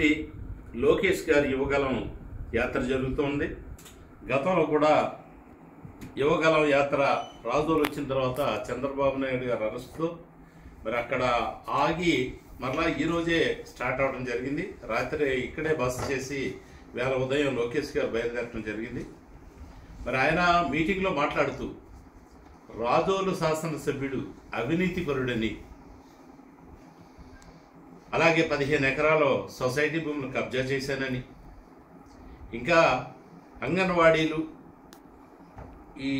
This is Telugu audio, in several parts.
పార్టీ లోకేష్ గారి యువగలం యాత్ర జరుగుతోంది గతంలో కూడా యువగలం యాత్ర రాజోలు వచ్చిన తర్వాత చంద్రబాబు నాయుడు గారు అరెస్టు మరి అక్కడ ఆగి మరలా ఈ రోజే స్టార్ట్ అవడం జరిగింది రాత్రి ఇక్కడే బస చేసి వేళ ఉదయం లోకేష్ గారు బయలుదేరడం జరిగింది మరి ఆయన మీటింగ్లో మాట్లాడుతూ రాజోలు శాసనసభ్యుడు అవినీతిపరుడని అలాగే పదిహేను ఎకరాలు సొసైటీ భూములు కబ్జా చేశానని ఇంకా అంగన్వాడీలు ఈ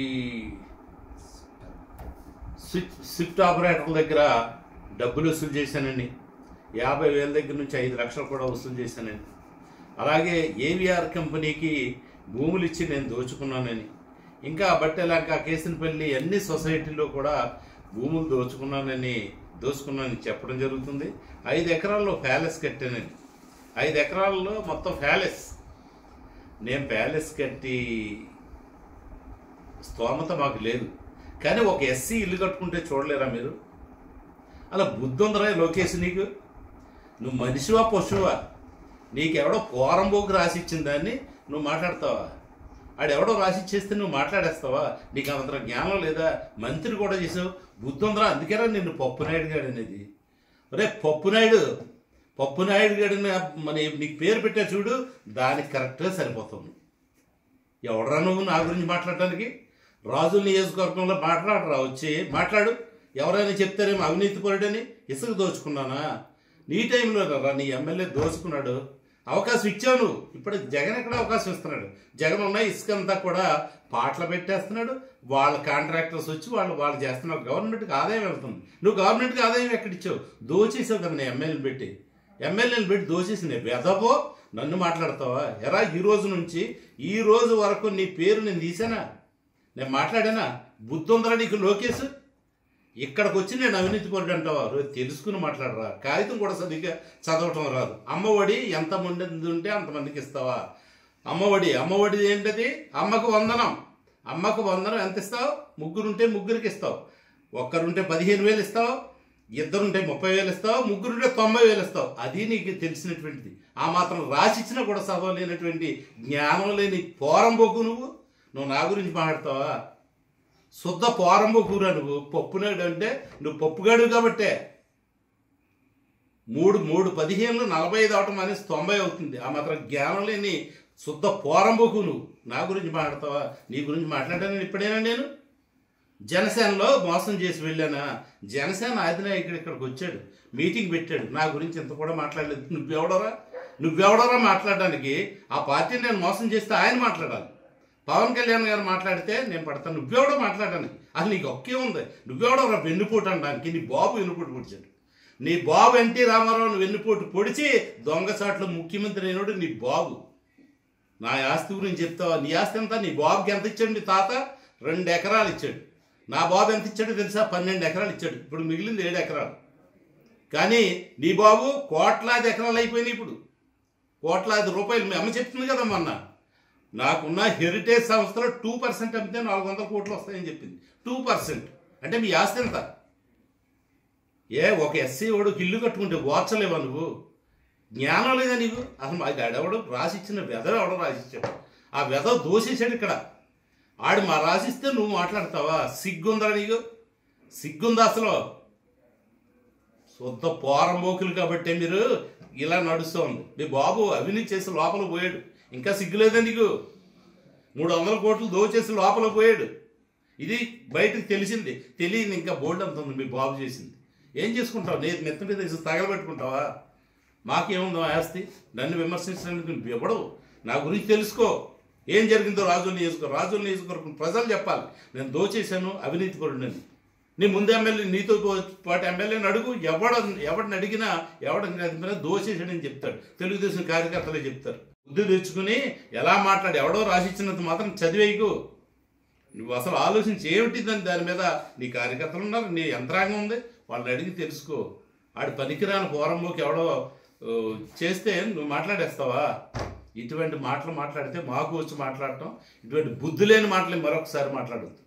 స్విఫ్ట్ స్విఫ్ట్ ఆపరేటర్ల దగ్గర డబ్బులు వసూలు చేశానని యాభై వేల దగ్గర నుంచి ఐదు లక్షలు కూడా వసూలు చేశానని అలాగే ఏవిఆర్ కంపెనీకి భూములు ఇచ్చి నేను దోచుకున్నానని ఇంకా బట్టెలాక కేసినపల్లి అన్ని సొసైటీల్లో కూడా భూములు దోచుకున్నానని దోచుకున్నానని చెప్పడం జరుగుతుంది ఐదు ఎకరాల్లో ప్యాలెస్ కట్టానని ఐదు ఎకరాల్లో మొత్తం ప్యాలెస్ నేను ప్యాలెస్ కట్టి స్తోమత మాకు లేదు కానీ ఒక ఎస్సీ ఇల్లు కట్టుకుంటే చూడలేరా మీరు అలా బుద్ధి ఉందరా లోకేష్ నీకు నువ్వు మనిషివా పశువా నీకెవడో పోరంబోకు రాసి ఇచ్చిన దాన్ని నువ్వు మాట్లాడతావా ఆడెవడో రాసి ఇచ్చేస్తే నువ్వు మాట్లాడేస్తావా నీకు అంత జ్ఞానం లేదా మంత్రి కూడా చేసావు బుద్ధి ఉందరా అందుకేరా నిన్ను పప్పు నాయుడు గాడు అనేది రే పప్పు నాయుడు పప్పు నాయుడు గాడిని మన నీకు పేరు పెట్టా చూడు దానికి కరెక్ట్గా సరిపోతుంది ఎవడరా నువ్వు నా గురించి మాట్లాడటానికి రాజు నియోజకవర్గంలో మాట్లాడరా వచ్చి మాట్లాడు ఎవరైనా చెప్తారేమో అవినీతి పరుడని ఇసుక దోచుకున్నానా నీ టైంలో రా నీ ఎమ్మెల్యే దోచుకున్నాడు అవకాశం ఇచ్చావు నువ్వు ఇప్పుడు జగన్ ఎక్కడ అవకాశం ఇస్తున్నాడు జగన్ ఉన్న ఇసుక అంతా కూడా పాటలు పెట్టేస్తున్నాడు వాళ్ళ కాంట్రాక్టర్స్ వచ్చి వాళ్ళు వాళ్ళు చేస్తున్నారు గవర్నమెంట్కి ఆదాయం వెళ్తుంది నువ్వు గవర్నమెంట్కి ఆదాయం ఎక్కడిచ్చావు దోచేసావు కదా నీ ఎమ్మెల్యేని పెట్టి ఎమ్మెల్యేని పెట్టి దోచేసింది వెదవో నన్ను మాట్లాడతావా ఎరా ఈ రోజు నుంచి ఈ రోజు వరకు నీ పేరు నేను తీసానా నేను మాట్లాడానా బుద్ధి ఉందరా నీకు లోకేష్ ఇక్కడికి వచ్చి నేను అవినీతి పరుడు అంటావా రోజు తెలుసుకుని మాట్లాడరా కాగితం కూడా సరిగ్గా చదవటం రాదు అమ్మఒడి ఎంత మంది ఉంటే అంతమందికి ఇస్తావా అమ్మఒడి అమ్మఒడి ఏంటది అమ్మకు వందనం అమ్మకు వందనం ఎంత ఇస్తావు ముగ్గురుంటే ముగ్గురికి ఇస్తావు ఒక్కరుంటే పదిహేను వేలు ఇస్తావు ఇద్దరుంటే ముప్పై వేలు ఇస్తావు ముగ్గురుంటే తొంభై వేలు ఇస్తావు అది నీకు తెలిసినటువంటిది ఆ మాత్రం రాసిచ్చినా కూడా చదవలేనటువంటి జ్ఞానం లేని పోరంబోకు నువ్వు నువ్వు నా గురించి మాట్లాడతావా శుద్ధ పోరంబోకూరా నువ్వు పప్పునాడు అంటే నువ్వు పప్పుగాడు కాబట్టే మూడు మూడు పదిహేనులు నలభై ఐదు అవటం అనేసి తొంభై అవుతుంది ఆ మాత్రం జ్ఞానం లేని శుద్ధ పోరంబోకు నువ్వు నా గురించి మాట్లాడతావా నీ గురించి మాట్లాడాను ఇప్పుడేనా నేను జనసేనలో మోసం చేసి వెళ్ళానా జనసేన అధినాయకుడు ఇక్కడికి వచ్చాడు మీటింగ్ పెట్టాడు నా గురించి ఇంత కూడా మాట్లాడలేదు నువ్వెవడరా నువ్వెవడరా మాట్లాడడానికి ఆ పార్టీని నేను మోసం చేస్తే ఆయన మాట్లాడాలి పవన్ కళ్యాణ్ గారు మాట్లాడితే నేను పడతాను నువ్వెవడో మాట్లాడడానికి అసలు నీకు ఒకే ఉంది నువ్వెవడో వెన్నుపోటు అనడానికి నీ బాబు వెన్నుపోటు పొడిచాడు నీ బాబు ఎన్టీ రామారావుని వెన్నుపోటు పొడిచి దొంగసాట్లు ముఖ్యమంత్రి అయినోడు నీ బాబు నా ఆస్తి గురించి చెప్తావా నీ ఆస్తి ఎంత నీ బాబుకి ఎంత ఇచ్చాడు నీ తాత రెండు ఎకరాలు ఇచ్చాడు నా బాబు ఎంత ఇచ్చాడో తెలుసా పన్నెండు ఎకరాలు ఇచ్చాడు ఇప్పుడు మిగిలింది ఏడు ఎకరాలు కానీ నీ బాబు కోట్లాది ఎకరాలు అయిపోయినాయి ఇప్పుడు కోట్లాది రూపాయలు మీ అమ్మ చెప్తుంది కదా మొన్న నాకున్న హెరిటేజ్ సంస్థలో టూ పర్సెంట్ అమ్మితే నాలుగు వందల కోట్లు వస్తాయని చెప్పింది టూ పర్సెంట్ అంటే మీ ఆస్తి ఎంత ఏ ఒక ఎస్సీ వాడు ఇల్లు కట్టుకుంటే ఓర్చలేవా నువ్వు జ్ఞానం లేదా నీకు అసలు మా ఎవడు రాసిచ్చిన వెధవ ఎవడో రాసిచ్చాడు ఆ వెధవ దోషేశాడు ఇక్కడ ఆడు మా రాసిస్తే నువ్వు మాట్లాడతావా సిగ్గుందా నీకు సిగ్గుందా అసలు శుద్ధ పోరంబోకులు కాబట్టి మీరు ఇలా నడుస్తోంది మీ బాబు అవినీతి చేసి లోపల పోయాడు ఇంకా సిగ్గులేదా నీకు మూడు వందల కోట్లు దోచేసి లోపల పోయాడు ఇది బయటకు తెలిసింది తెలియదు ఇంకా బోర్డు అంత ఉంది మీ బాబు చేసింది ఏం చేసుకుంటావు నేను నెత్తి మీద వేసి తగలబెట్టుకుంటావా మాకేముందో ఆస్తి నన్ను విమర్శించడానికి నువ్వు ఎవడవు నా గురించి తెలుసుకో ఏం జరిగిందో రాజుల నియోజకవర్గం రాజుల నియోజకవర్గం ప్రజలు చెప్పాలి నేను దోచేశాను అవినీతి పరుడని నీ ముందు ఎమ్మెల్యే నీతో పాటు ఎమ్మెల్యేని అడుగు ఎవడ ఎవడిని అడిగినా ఎవడిని అడిగినా దోచేసాడని చెప్తాడు తెలుగుదేశం కార్యకర్తలే చెప్తారు బుద్ధి తెచ్చుకుని ఎలా మాట్లాడి ఎవడో రాసిచ్చినంత మాత్రం చదివేయకు నువ్వు అసలు ఆలోచించి ఏమిటి దాని దాని మీద నీ కార్యకర్తలు ఉన్నారు నీ యంత్రాంగం ఉంది వాళ్ళని అడిగి తెలుసుకో ఆడి పనికిరాని పోరంలోకి ఎవడో ఆ, చేస్తే నువ్వు మాట్లాడేస్తావా ఇటువంటి మాటలు మాట్లాడితే మాకు వచ్చి మాట్లాడటం ఇటువంటి బుద్ధి లేని మాటలు మరొకసారి మాట్లాడద్దు